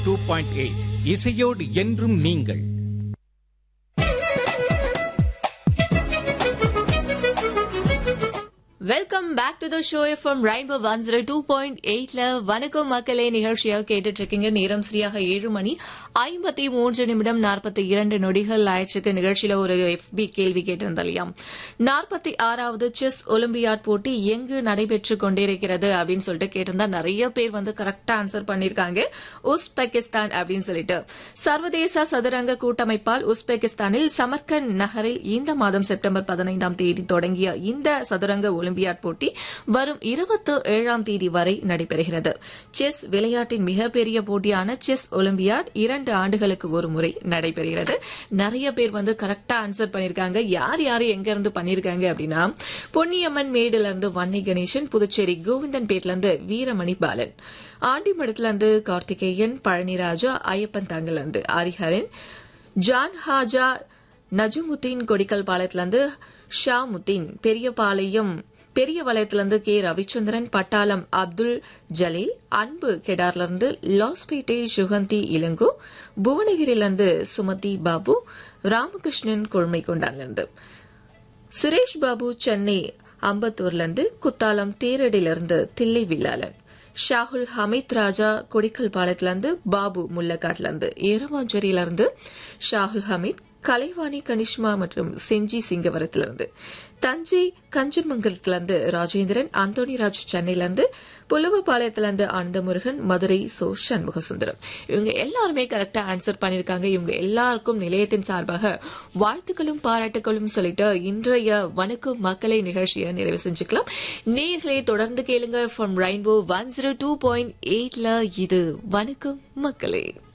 two point eight இசையோடு என்றும் நீங்கள் welcome back to the show from Rainbow one zero two point எயிட்ல வணக்கம் மக்களே நிகழ்ச்சியாக கேட்டுட்டு இருக்கீங்க நேரம் சரியாக ஏழு மணி ஐம்பத்தி மூன்று நிமிடம் நாற்பத்தி இரண்டு நொடிகள் ஆயிடுச்சு நிகழ்ச்சியில ஒரு எஃபி கேள்வி கேட்டிருந்தோம் இல்லையா நாற்பத்தி ஆறாவது செஸ் ஒலிம்பியாட் போட்டி எங்கு நடைபெற்று கொண்டிருக்கிறது அப்படின்னு சொல்லிட்டு கேட்டிருந்தா நிறைய பேர் வந்து கரெக்டா ஆன்சர் பண்ணிருக்காங்க உஸ்பெகிஸ்தான் அப்படின்னு சொல்லிட்டு சர்வதேச சதுரங்க கூட்டமைப்பால் உஸ்பெகிஸ்தானில் சமர்கண்ட் நகரில் இந்த மாதம் செப்டம்பர் பதினைந்தாம் தேதி தொடங்கிய இந்த சதுரங்க ஒலிம்பியாட் போட்டி வரும் இருபத்தி ஏழாம் தேதி வரை நடைபெறுகிறது செஸ் விளையாட்டின் மிகப்பெரிய போட்டியான செஸ் ஒலிம்பியாட் இரண்டு ஆண்டுகளுக்கு ஒரு முறை நடைபெறுகிறது நிறைய பேர் வந்து கரெக்டா ஆன்சர் பண்ணிருக்காங்க யார் யாரு எங்க இருந்து பண்ணிருக்காங்க அப்படின்னா பொன்னியம்மன் மேடுல இருந்து வன்னி கணேசன் புதுச்சேரி கோவிந்தன்பேட்ல இருந்து வீரமணி பாலன் ஆண்டிமடத்துல இருந்து கார்த்திகேயன் பழனிராஜா ஐயப்பன் தாங்கல இருந்து ஹரிஹரன் ஜான் ஹாஜா நஜுமுத்தீன் கொடிக்கல் பாளையத்திலிருந்து ஷாமுத்தீன் பெரியபாளையம் பெரிய வலயத்திலிருந்து கே ரவிச்சந்திரன் பட்டாளம் அப்துல் ஜலீல் அன்பு கெடார்லிருந்து லாஸ்பேட்டை சுகந்தி இளங்கோ புவனகிரியிலிருந்து சுமதி பாபு ராமகிருஷ்ணன் கொள்மை கொண்டான்லிருந்து சுரேஷ் பாபு சென்னை அம்பத்தூர்லேருந்து குத்தாலம் தேரடியிலிருந்து தில்லை வில்லாளன் ஷாகுல் ஹமீத் ராஜா கொடிக்கல் பாளையத்திலிருந்து பாபு முல்லக்காட்லேருந்து ஏரவாஞ்சேரியிலிருந்து ஷாகுல் ஹமீத் கலைவாணி கனிஷ்மா மற்றும் செஞ்சி சிங்கவரத்திலிருந்து தஞ்சை கஞ்சமங்கலத்திலிருந்து ராஜேந்திரன் அந்தோணிராஜ் சென்னையிலிருந்து புலுவபாளையத்திலிருந்து ஆனந்தமுருகன் மதுரை சோ சண்முகசுந்தரம் இவங்க எல்லாருமே கரெக்டா ஆன்சர் பண்ணிருக்காங்க இவங்க எல்லாருக்கும் நிலையத்தின் சார்பாக வாழ்த்துக்களும் பாராட்டுகளும் சொல்லிட்டு இன்றைய வணக்கம் மக்களை நிகழ்ச்சியை நிறைவு செஞ்சுக்கலாம் நேர்களை தொடர்ந்து கேளுங்க from Rainbow one zero two point எயிட்ல இது வணக்கம் மக்களே